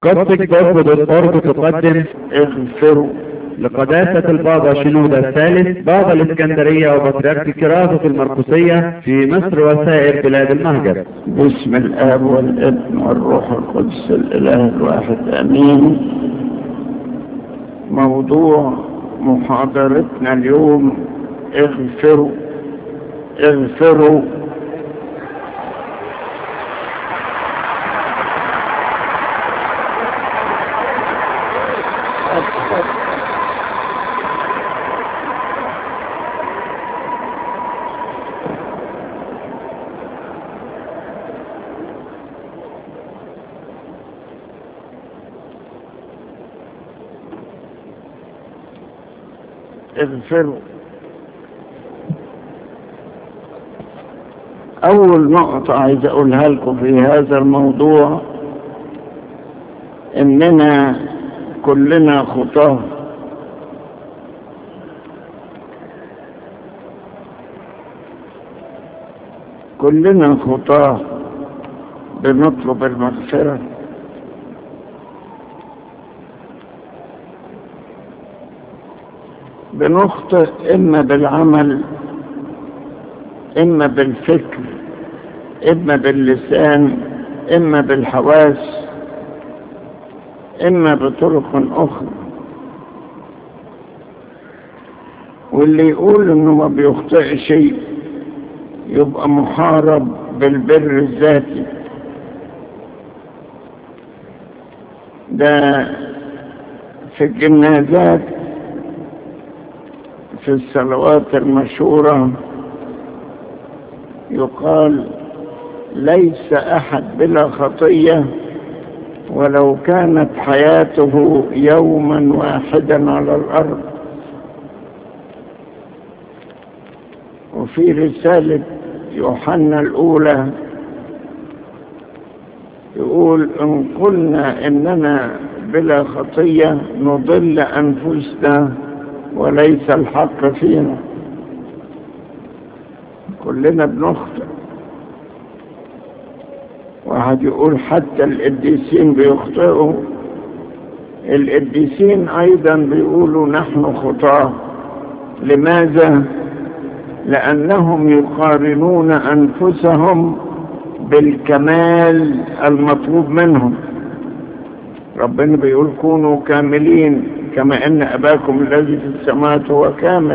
قصدك برضه بالقرب تقدم اغفروا لقداسة البابا شنودة الثالث بابا الإسكندرية وبطريرك كراسة المرقسية في مصر وسائر بلاد المهجر باسم الآب والابن والروح القدس الإله الواحد آمين موضوع محاضرتنا اليوم اغفروا اغفروا اغفروا أول نقطة عايز أقولها لكم في هذا الموضوع إننا كلنا خطاه كلنا خطاه بنطلب المغفرة بنخطئ إما بالعمل إما بالفكر إما باللسان إما بالحواس إما بطرق أخرى واللي يقول إنه ما بيخطئ شيء يبقى محارب بالبر الذاتي ده في الجنازات في الصلوات المشهورة يقال ليس أحد بلا خطية ولو كانت حياته يوما واحدا على الأرض وفي رسالة يوحنا الأولى يقول إن قلنا إننا بلا خطية نضل أنفسنا وليس الحق فينا كلنا بنخطئ واحد يقول حتى القديسين بيخطئوا القديسين ايضا بيقولوا نحن خطاه لماذا لانهم يقارنون انفسهم بالكمال المطلوب منهم ربنا بيقول كونوا كاملين كما ان اباكم الذي في السماوات هو كامل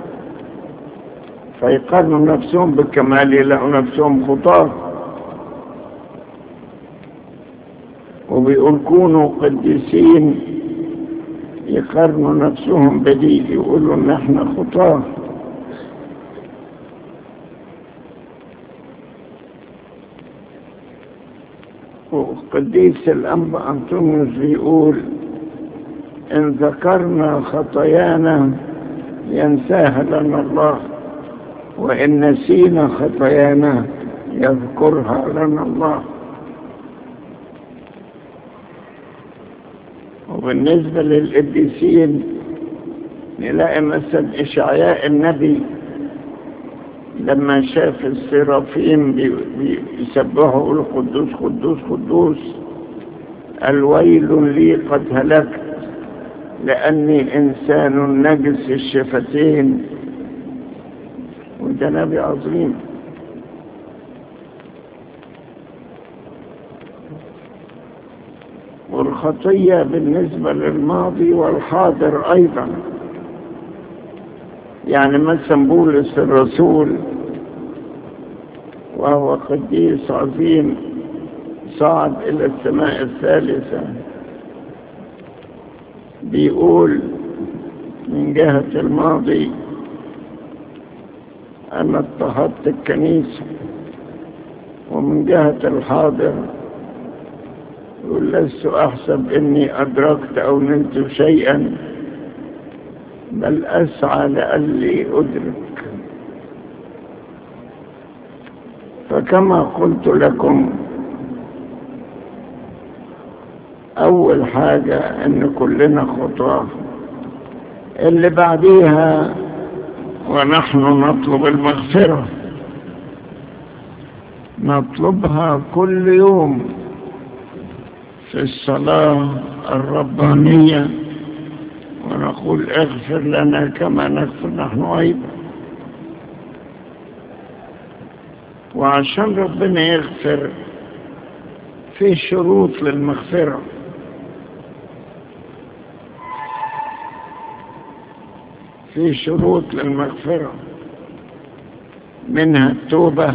فيقارنوا نفسهم بالكمال يلاقوا نفسهم خطاه وبيقول كونوا قديسين يقارنوا نفسهم بدي يقولوا ان احنا خطاه وقديس الأنبا أنطونيوس بيقول إن ذكرنا خطايانا ينساها لنا الله وإن نسينا خطايانا يذكرها لنا الله وبالنسبة للقديسين نلاقي مثلا إشعياء النبي لما شاف السرافيم بيسبحوا يقولوا قدوس قدوس قدوس الويل لي قد هلكت لأني إنسان نجس الشفتين وده نبي عظيم والخطية بالنسبة للماضي والحاضر أيضا يعني مثلا بولس الرسول وهو قديس عظيم صعد إلى السماء الثالثة بيقول من جهة الماضي أنا اضطهدت الكنيسة ومن جهة الحاضر يقول لست أحسب إني أدركت أو نلت شيئا بل أسعى لألي أدرك فكما قلت لكم أول حاجة أن كلنا خطاة اللي بعديها ونحن نطلب المغفرة نطلبها كل يوم في الصلاة الربانية ونقول اغفر لنا كما نغفر نحن أيضا وعشان ربنا يغفر في شروط للمغفرة في شروط للمغفرة منها التوبة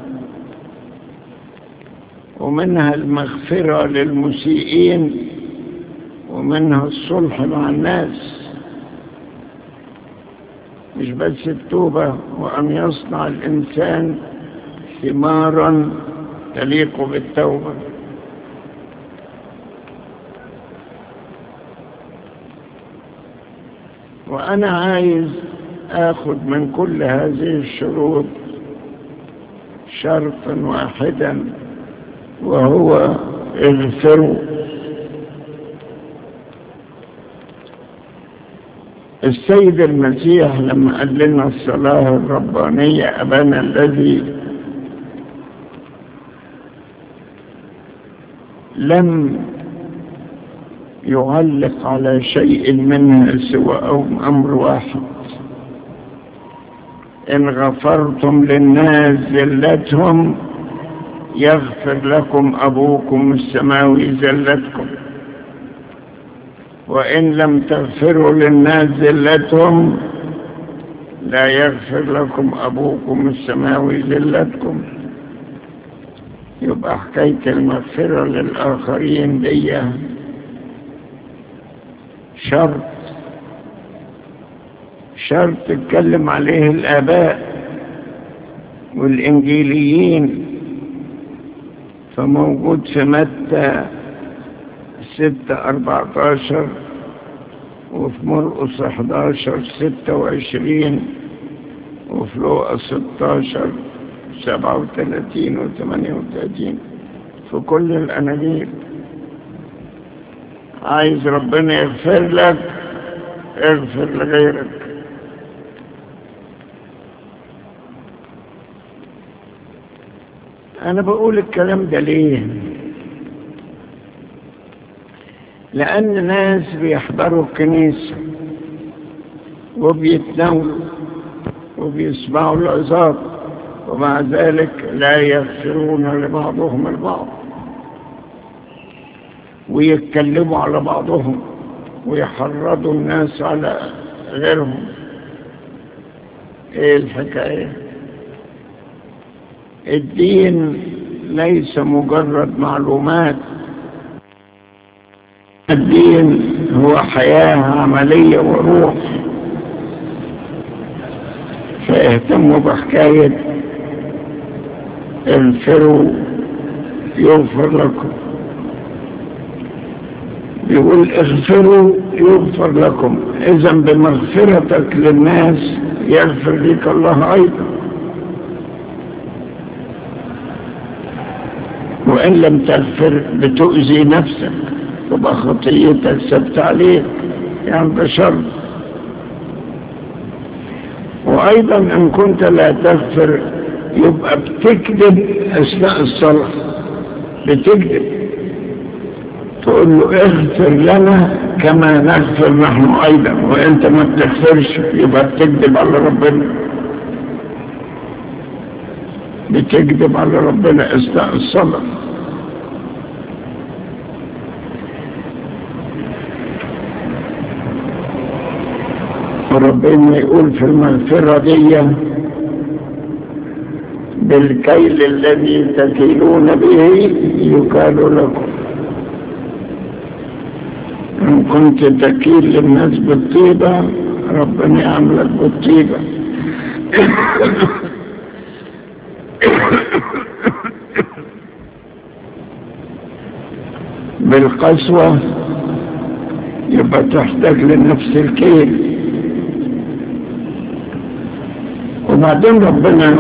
ومنها المغفرة للمسيئين ومنها الصلح مع الناس مش بس التوبة وأن يصنع الإنسان ثمارا تليق بالتوبة وأنا عايز آخذ من كل هذه الشروط شرطا واحدا وهو اغفروا السيد المسيح لما قال لنا الصلاة الربانية أبانا الذي لم يعلق على شيء منها سوى أو أمر واحد إن غفرتم للناس زلتهم يغفر لكم أبوكم السماوي زلتكم وإن لم تغفروا للناس زلتهم لا يغفر لكم أبوكم السماوي زلتكم يبقى حكاية المغفرة للآخرين دي شرط شرط اتكلم عليه الآباء والإنجيليين فموجود في متى ستة أربعة عشر وفي مرقس أحداشر ستة وعشرين وفي لوقا ستاشر سبعة وثلاثين وثمانية وثلاثين في كل الأناجيل عايز ربنا يغفر لك اغفر لغيرك أنا بقول الكلام ده ليه لأن ناس بيحضروا الكنيسة وبيتناولوا وبيسمعوا العظات ومع ذلك لا يغفرون لبعضهم البعض ويتكلموا على بعضهم ويحرضوا الناس على غيرهم ايه الحكاية الدين ليس مجرد معلومات الدين هو حياة عملية وروح فاهتموا بحكاية اغفروا يغفر لكم يقول اغفروا يغفر لكم اذا بمغفرتك للناس يغفر لك الله ايضا وان لم تغفر بتؤذي نفسك تبقى خطيتك ثبت عليك يعني ده شر وايضا ان كنت لا تغفر يبقى بتكذب اثناء الصلاه بتكذب تقول له اغفر لنا كما نغفر نحن ايضا وانت ما بتغفرش يبقى بتكذب على ربنا بتكذب على ربنا اثناء الصلاه وربنا يقول في المغفرة دي بالكيل الذي تكيلون به يكال لكم إن كنت تكيل للناس بالطيبة ربنا يعملك بالطيبة بالقسوة يبقى تحتاج لنفس الكيل وبعدين ربنا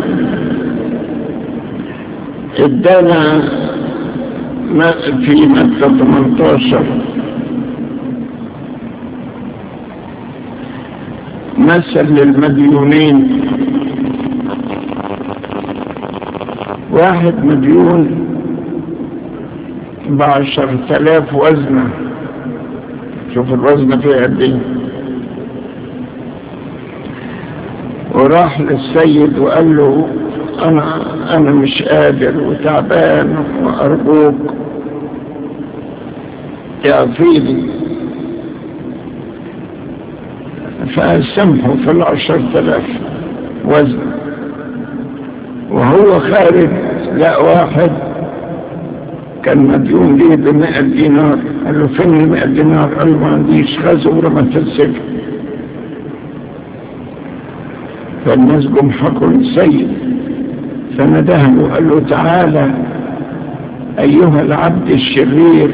ادانا في متى 18 مثل للمديونين واحد مديون بعشر تلاف وزنة شوف الوزن فيها قد ايه وراح للسيد وقال له انا انا مش قادر وتعبان وارجوك يعطيني فسمحوا في العشر تلاف وزن وهو خارج لا واحد كان مديون ليه بمئة دينار قال له فين المئة دينار قال له ما عنديش خذوا ورمت السجن فالناس جم حكوا للسيد فنداه وقال له تعالى أيها العبد الشرير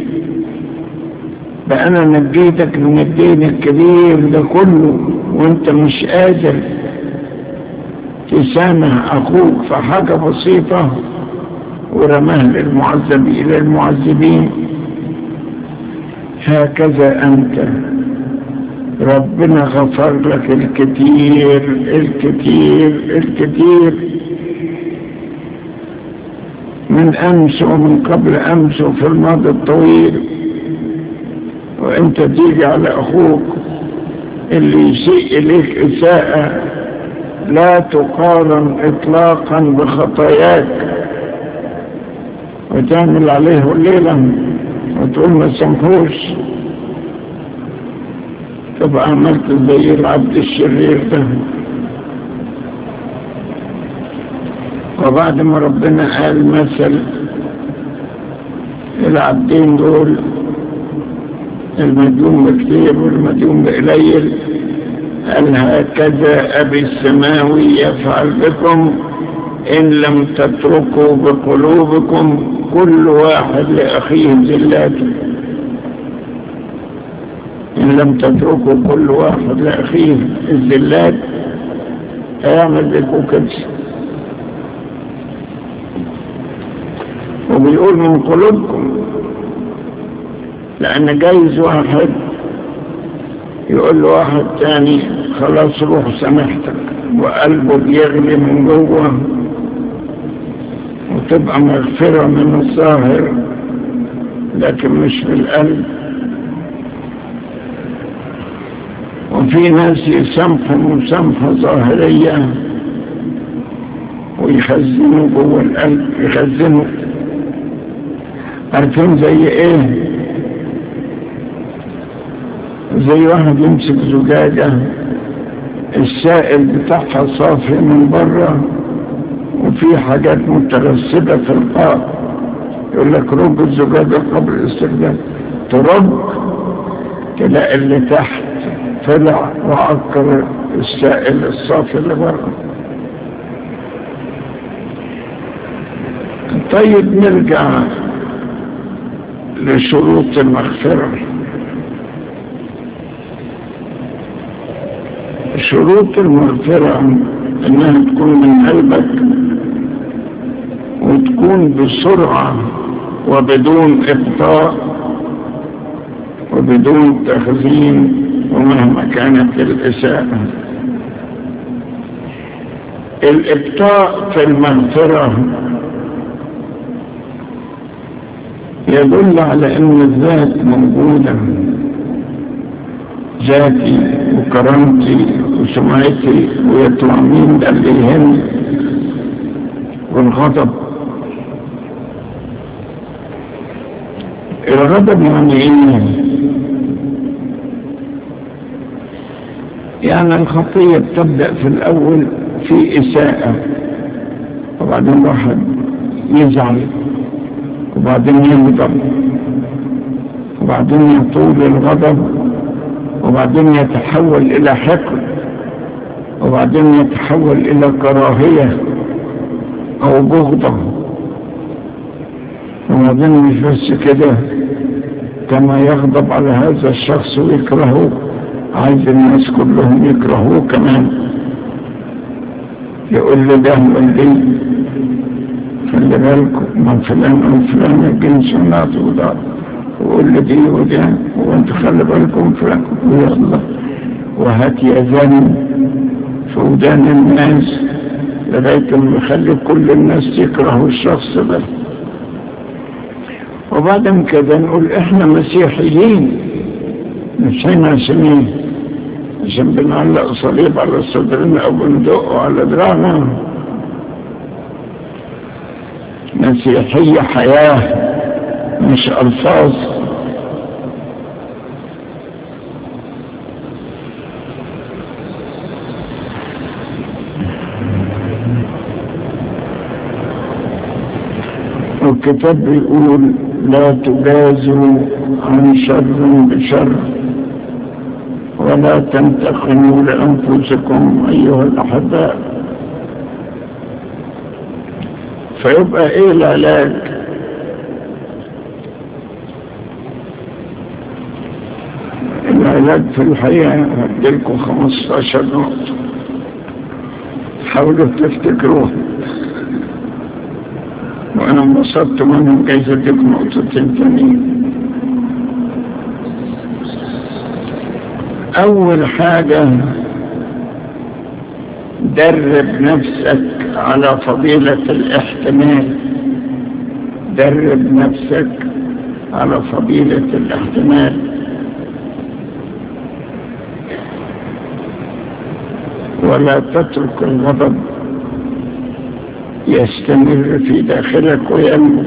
بأنا نجيتك من الدين الكبير ده كله وانت مش قادر تسامح أخوك في حاجة بسيطة ورماه للمعذب إلى المعذبين هكذا أنت ربنا غفر لك الكثير الكثير الكثير من أمس ومن قبل أمس وفي الماضي الطويل وانت تيجي على أخوك اللي يسيء إليك إساءة لا تقارن إطلاقا بخطاياك وتعمل عليه الليلة وتقول ما سمحوش تبقى عملت زي العبد الشرير ده وبعد ما ربنا قال مثل العبدين دول المديون بكثير والمديون بقليل قال هكذا أبي السماوي يفعل بكم إن لم تتركوا بقلوبكم كل واحد لأخيه زلاته إن لم تتركوا كل واحد لأخيه الزلات هيعمل بكم كده وبيقول من قلوبكم لأن جايز واحد يقول له واحد تاني خلاص روح سامحتك وقلبه بيغلي من جوه وتبقى مغفرة من الظاهر لكن مش في القلب وفي ناس يسامحوا مسامحة ظاهرية ويخزنوا جوه القلب يخزنوا عارفين زي ايه زي واحد يمسك زجاجة السائل بتاعها صافي من بره وفي حاجات مترسبة في القاع يقول لك رب الزجاجة قبل الاستخدام ترب تلاقي اللي تحت طلع وعكر السائل الصافي اللي بره طيب نرجع لشروط المغفرة شروط المغفرة انها تكون من قلبك وتكون بسرعة وبدون ابطاء وبدون تخزين ومهما كانت الإساءة الإبطاء في المغفرة يدل على أن الذات موجودة ذاتي وكرامتي وسمعتي ويطلع مين ده اللي يهم والغضب الغضب يعني ايه يعني الخطية بتبدأ في الأول في إساءة وبعدين واحد يزعل وبعدين يغضب وبعدين يطول الغضب وبعدين يتحول إلى حقد وبعدين يتحول إلى كراهية أو بغضة وبعدين مش بس كده كما يغضب على هذا الشخص ويكرهه عايز الناس كلهم يكرهوه كمان يقول لي ده والدي خلي بالكم من فلان وفلان الجنس والناس وده وقول لي دي وده وانت خلي بالكم فلان ويلا وهات يأذن في ودان الناس لغاية ما يخلي كل الناس يكرهوا الشخص ده وبعد كده نقول احنا مسيحيين مش هنا سنين عشان بنعلق صليب على صدرنا او بندقه على دراعنا مسيحية حياة مش ألفاظ والكتاب بيقول لا تجازوا عن شر بشر ولا تنتقموا لأنفسكم أيها الأحباء فيبقى إيه العلاج العلاج في الحقيقة هديلكم 15 نقطة حاولوا تفتكروها وأنا انبسطت منهم كيف اديكم نقطتين تانيين أول حاجة درب نفسك على فضيلة الاحتمال درب نفسك على فضيلة الاحتمال ولا تترك الغضب يستمر في داخلك وينمو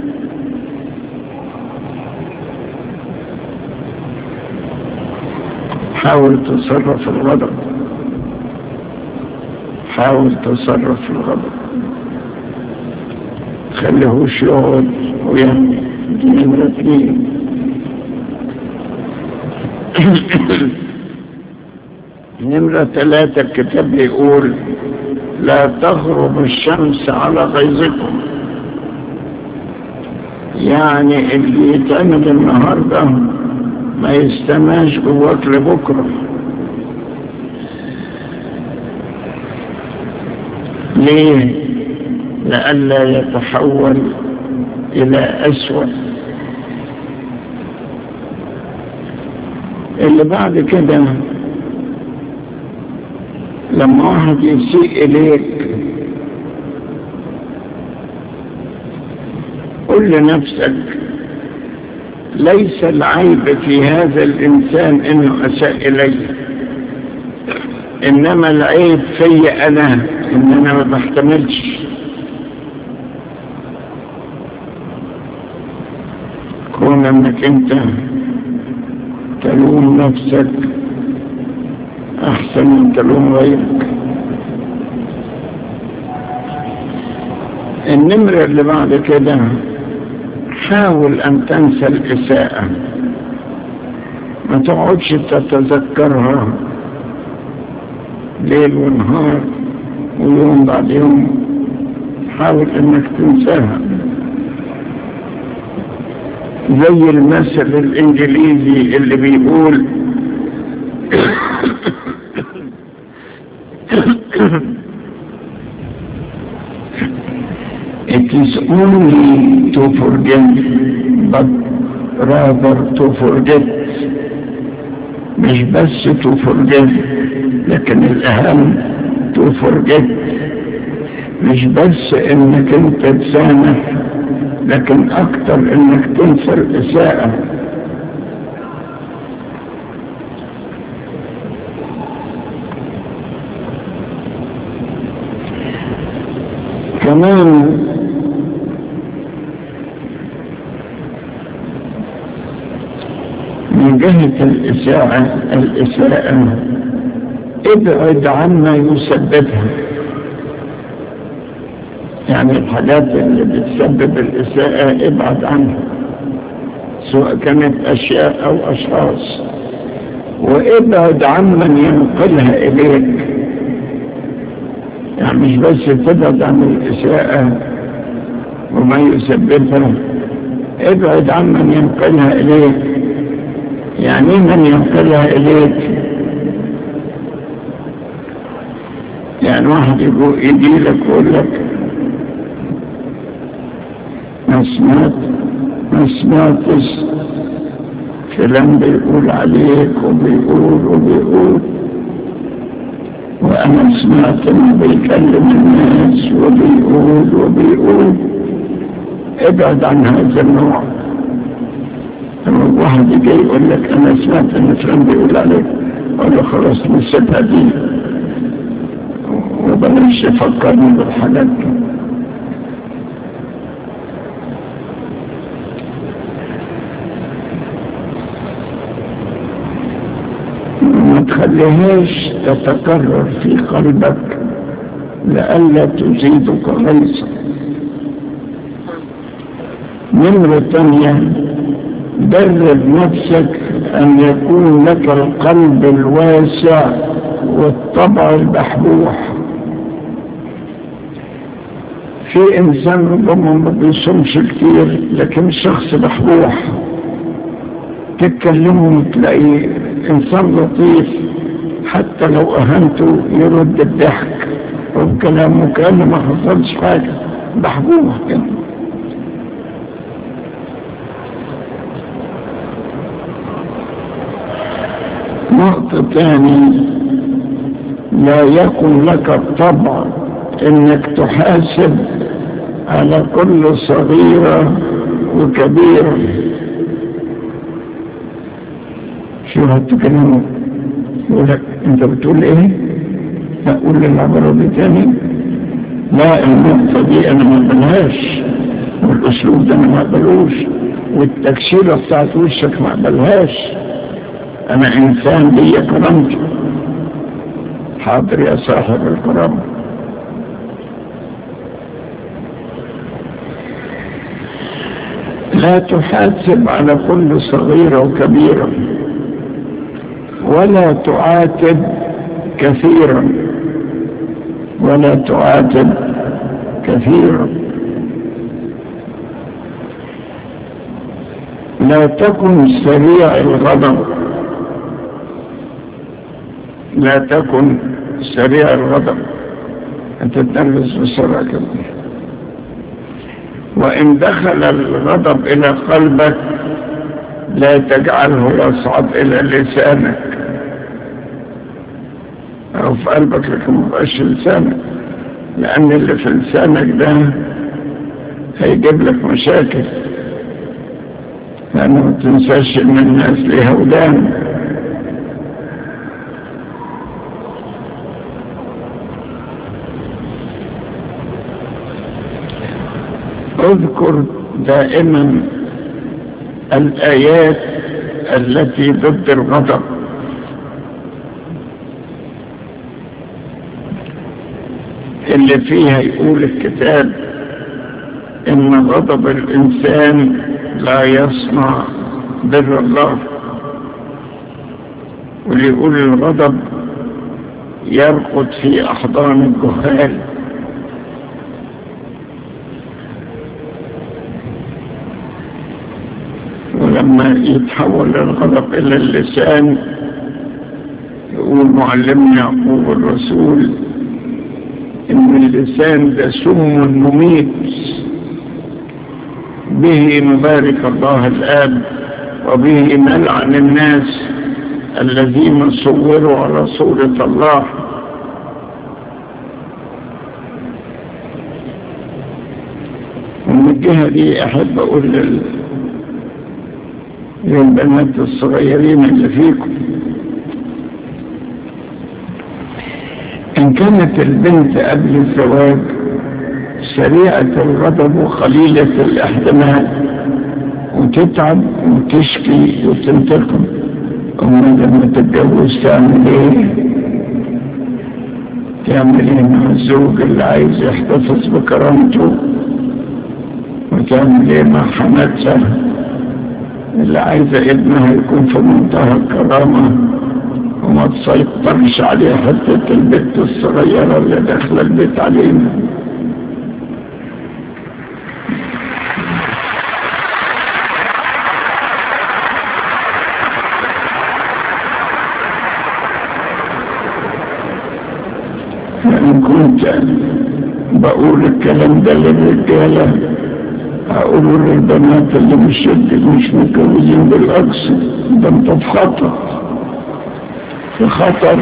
حاول تصرف الغضب حاول تصرف الغضب خليهوش يقعد وينمو دي نمرة اتنين نمرة ثلاثة الكتاب بيقول لا تغرب الشمس على غيظكم يعني اللي يتعمل النهارده ما يستناش جواك لبكره ليه لئلا يتحول الى اسوا اللي بعد كده لما واحد يسيء إليك قل لنفسك ليس العيب في هذا الإنسان إنه أساء إلي إنما العيب في أنا إن أنا ما بحتملش كون إنك أنت تلوم نفسك أحسن من تلوم غيرك النمرة اللي بعد كده حاول أن تنسى الإساءة ما تقعدش تتذكرها ليل ونهار ويوم بعد يوم حاول انك تنساها زي المثل الانجليزي اللي بيقول It is only to forget, but rather to forget. مش بس to forget لكن الأهم to forget مش بس انك انت تسامح لكن اكتر انك تنسى الاساءة كمان من جهة الإساءة الإساءة ابعد عما يسببها يعني الحاجات اللي بتسبب الإساءة ابعد عنها سواء كانت أشياء أو أشخاص وابعد عمن ينقلها إليك يعني مش بس تبعد عن الإساءة وما يسببها ابعد عمن ينقلها إليك يعني من ينقلها إليك يعني واحد يقول يجي لك يقول لك ما سمعت ما سمعتش كلام بيقول عليك وبيقول وبيقول وأنا سمعت إنه بيكلم الناس وبيقول وبيقول ابعد عن هذا النوع لما واحد يجي يقول لك انا سمعت ان فلان بيقول عليك اقول له خلاص نسيبها دي وبلاش يفكرني بالحاجات دي ما تخليهاش تتكرر في قلبك لئلا تزيدك غيظا نمرة تانية درب نفسك أن يكون لك القلب الواسع والطبع البحبوح في إنسان ربما ما بيصومش كتير لكن شخص بحبوح تتكلمه تلاقي إنسان لطيف حتى لو أهنته يرد الضحك وكلامه كأنه ما حصلش حاجة بحبوح كده نقطة تاني لا يكن لك الطبع انك تحاسب على كل صغيرة وكبيرة شو هتكلمه يقول لك انت بتقول ايه لا قول لي العبارة دي تاني لا النقطة دي انا ما اقبلهاش والاسلوب ده انا ما اقبلوش والتكشيرة بتاعت وشك ما اقبلهاش انا انسان لي كرامتي حاضر يا صاحب الكرامة لا تحاسب على كل صغيرة وكبيرة ولا تعاتب كثيرا ولا تعاتب كثيرا لا تكن سريع الغضب لا تكن سريع الغضب انت تنرفز بسرعة كده وإن دخل الغضب إلى قلبك لا تجعله يصعد إلى لسانك أو في قلبك لكن مبقاش لسانك لأن اللي في لسانك ده هيجيب لك مشاكل لأنه ما تنساش إن الناس ليها ودان اذكر دائما الآيات التي ضد الغضب اللي فيها يقول الكتاب ان غضب الانسان لا يصنع بر الله واللي يقول الغضب يرقد في احضان الجهال ولما يتحول الغضب الى اللسان يقول معلمنا يعقوب الرسول ان اللسان ده سم مميت به مبارك الله الاب وبه نلعن الناس الذين صوروا على صورة الله ومن الجهة دي احب اقول لل... للبنات الصغيرين اللي فيكم إن كانت البنت قبل الزواج سريعة الغضب وقليلة الاحتمال وتتعب وتشكي وتنتقم أما لما تتجوز تعمل إيه؟ تعمل إيه مع الزوج اللي عايز يحتفظ بكرامته وتعمل إيه مع حماتها اللي عايزة ابنها يكون في منتهى الكرامة وما تسيطرش عليه حتة البنت الصغيرة اللي داخلة البيت علينا فإن كنت بقول الكلام ده للرجالة هقوله للبنات اللي مش مش متجوزين بالأقصى ده انت في خطر في خطر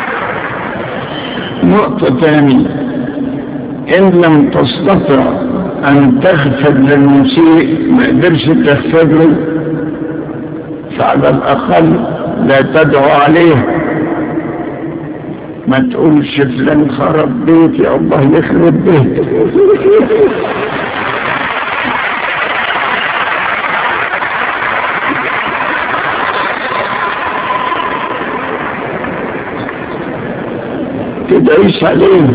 نقطة تانية إن لم تستطع أن تغفر للمسيء ما قدرش تغفر له فعلى الأقل لا تدعو عليه ما تقولش فلان خرب بيتي الله يخرب بيتي تدعيش عليه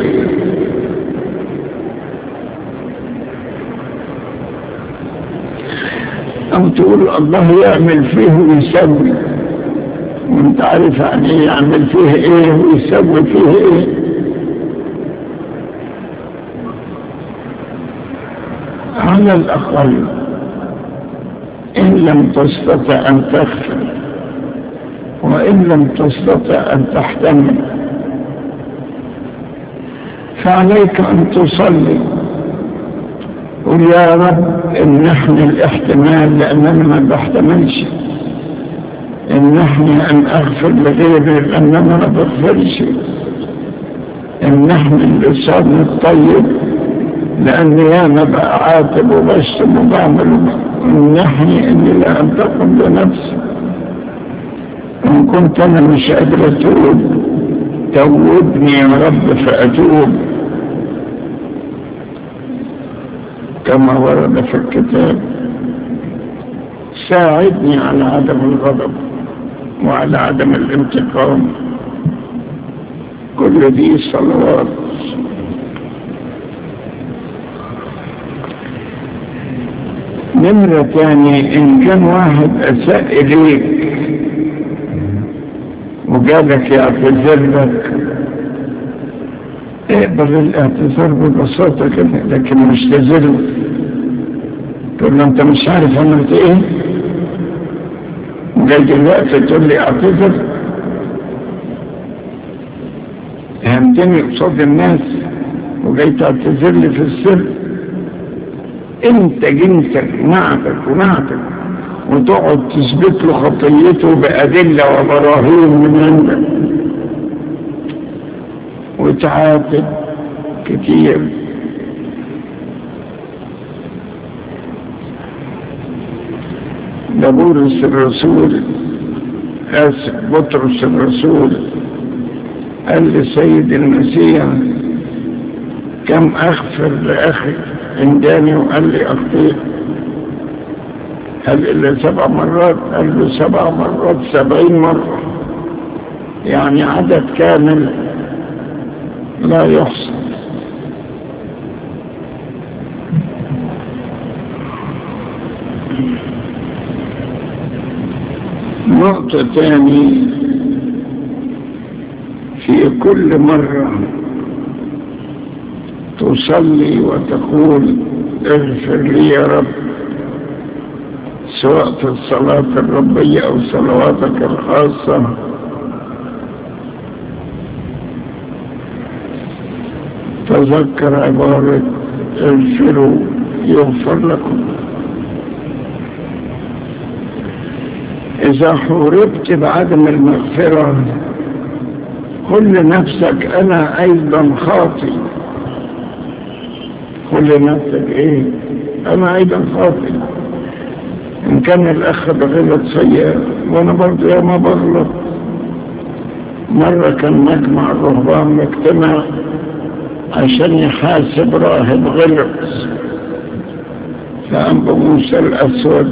أو تقول الله يعمل فيه ويسوي وانت عارف يعني ايه يعمل فيه ايه ويسوي فيه ايه على الأقل إن لم تستطع أن تغفر وإن لم تستطع أن تحتمل فعليك أن تصلي قل يا رب امنحني الاحتمال لأنني ما بحتملش امنحني أن أغفر لغيري لأنني ما بغفرش امنحني اللسان الطيب لأني أنا بعاتب وبشتم وبعمل امنحني أني لا أنتقم بنفسي إن كنت أنا مش قادر أتوب توبني يا رب فأتوب كما ورد في الكتاب ساعدني على عدم الغضب وعلى عدم الانتقام كل دي صلوات نمرة تاني إن كان واحد أساء إليك وقالك يعتذر لك اقبل الاعتذار ببساطة كده لكن مش تزله تقول له انت مش عارف عملت ايه وجاي دلوقتي تقول لي اعتذر هامتني قصاد الناس وجاي تعتذر لي في السر انت جنسك نعتك ونعتك وتقعد تثبت له خطيته بأدلة وبراهين من عندك وتعاتب كتير ده بولس الرسول آسف بطرس الرسول قال لسيد المسيح كم أغفر لأخي إن جاني وقال لي أخطيت هل إلا سبع مرات قال له سبع مرات سبعين مرة يعني عدد كامل لا يحصى نقطة تاني في كل مرة تصلي وتقول اغفر لي يا رب سواء في الصلاة الربية أو صلواتك الخاصة تذكر عبارة اغفروا يغفر لكم إذا حوربت بعدم المغفرة قل لنفسك أنا أيضا خاطئ قل لنفسك إيه أنا أيضا خاطئ إن كان الأخ بغلط سيئة وأنا برضه يا ما بغلط مرة كان مجمع الرهبان مجتمع عشان يحاسب راهب غلط فأنبا موسى الأسود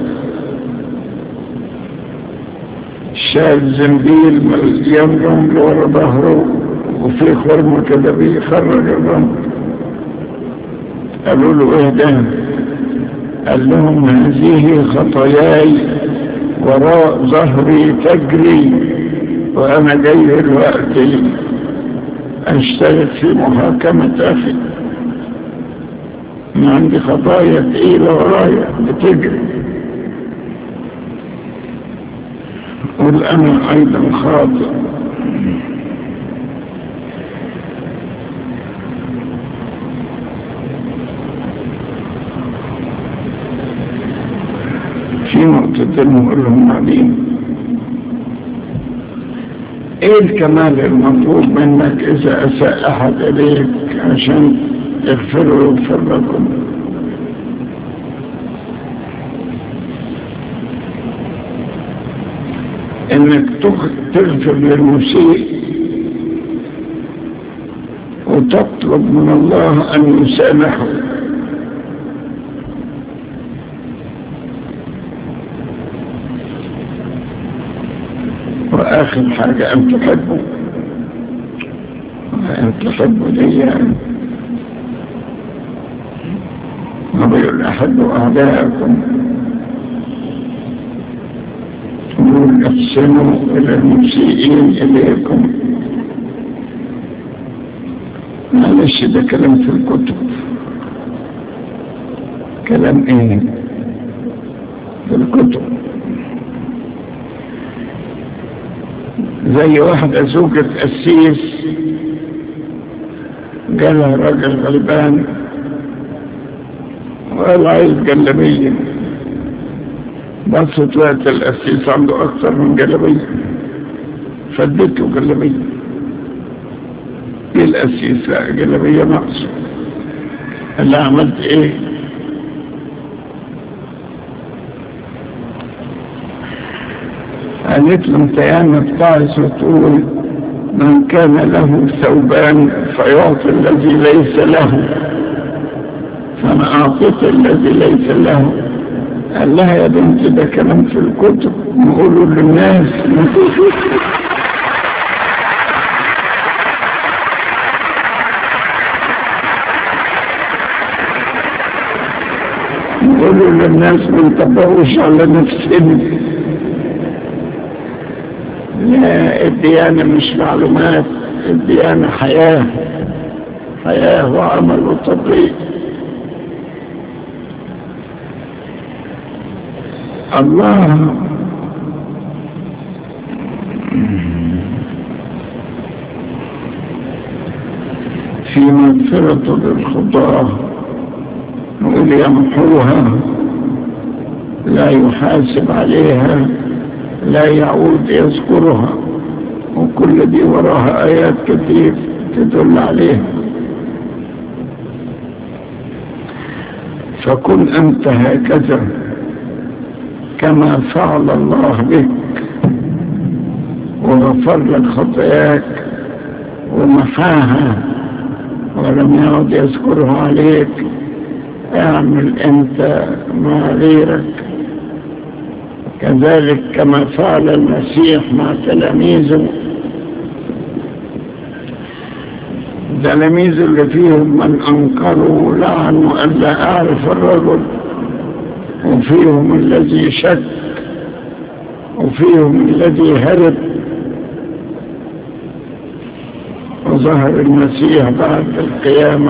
شال زنبيل مليان رمل ورا ظهره وفي خرمة كده بيخرج الرمل قالوا له ايه ده قال لهم هذه خطاياي وراء ظهري تجري وانا جاي دلوقتي اشتغل في محاكمة اخي ما عندي خطايا تقيلة ورايا بتجري قل انا ايضا خاطئ في نقطتين نقولهم بعدين ايه الكمال المطلوب منك اذا اساء احد اليك عشان يغفر ويغفر لكم انك تغفر للمسيء وتطلب من الله ان يسامحه واخر حاجة ان تحبه ان تحبه دي وبيقول احبوا اعداءكم يقول احسنوا الى المسيئين اليكم معلش ده كلام في الكتب كلام ايه في الكتب زي واحدة زوجة قسيس جالها راجل غلبان وقال عايز جلبية بصت وقت القسيس عنده أكثر من جلبية فدته جلبية ايه القسيس لا جلبية ناقصة اللي عملت ايه قالت له انت ياما بتعز وتقول من كان له ثوبان فيعطي الذي ليس له فانا اعطيت الذي ليس له قال لها يا بنت ده كلام في الكتب نقوله للناس نقوله للناس ما نطبقوش على نفسنا لا الديانة مش معلومات الديانة حياة حياة وعمل وتطبيق الله في مغفرة للخطاة نقول يمحوها لا يحاسب عليها لا يعود يذكرها وكل دي وراها آيات كتير تدل عليها فكن أنت هكذا كما فعل الله بك وغفر لك خطاياك ومحاها ولم يعد يذكرها عليك اعمل انت مع غيرك كذلك كما فعل المسيح مع تلاميذه تلاميذ اللي فيهم من انكروا لعنوا الا اعرف الرجل وفيهم الذي شك وفيهم الذي هرب وظهر المسيح بعد القيامة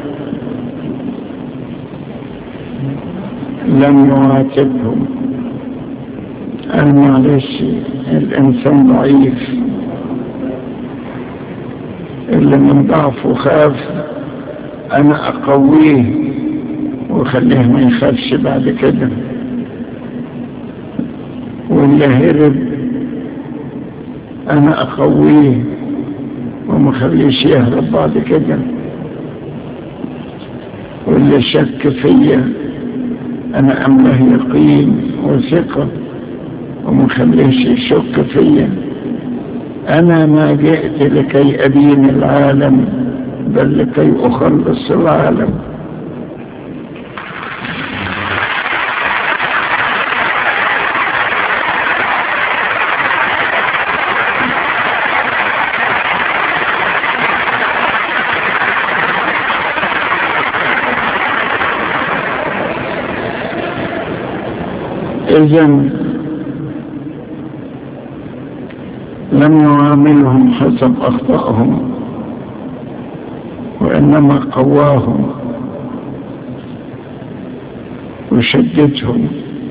لم يعاتبهم قال معلش الإنسان ضعيف اللي من ضعفه خاف أنا أقويه وخليه ما يخافش بعد كده واللي هرب انا اقويه وما خليش يهرب بعد كده واللي شك فيا انا امله يقين وثقة وما خليش يشك فيا انا ما جئت لكي ادين العالم بل لكي اخلص العالم إذا لم يعاملهم حسب أخطائهم وإنما قواهم وشددهم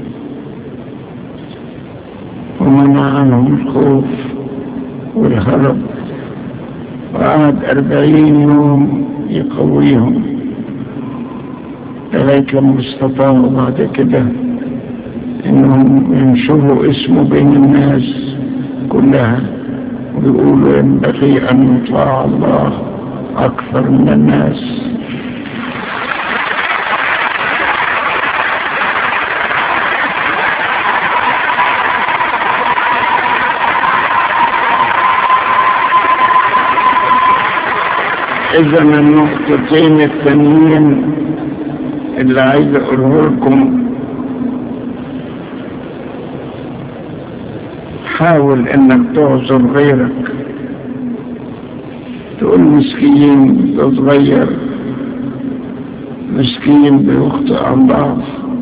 ومنع عنهم الخوف والهرب وقعد أربعين يوم يقويهم لغاية لما استطاعوا بعد كده انهم ينشروا اسمه بين الناس كلها ويقولوا ينبغي ان يطاع الله اكثر من الناس إذا النقطتين التانيين اللي عايز أقوله لكم حاول إنك تعذر غيرك تقول مسكين ده صغير مسكين بيخطئ عن ضعف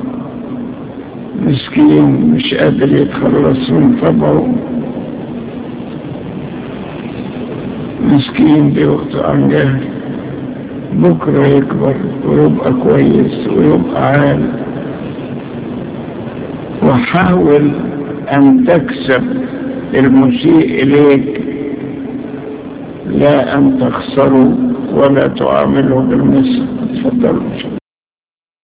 مسكين مش قادر يتخلص من طبعه مسكين بيخطئ عن جهل بكرة يكبر ويبقى كويس ويبقى عال وحاول أن تكسب المسيء إليك لا أن تخسره ولا تعامله بالمثل تفضل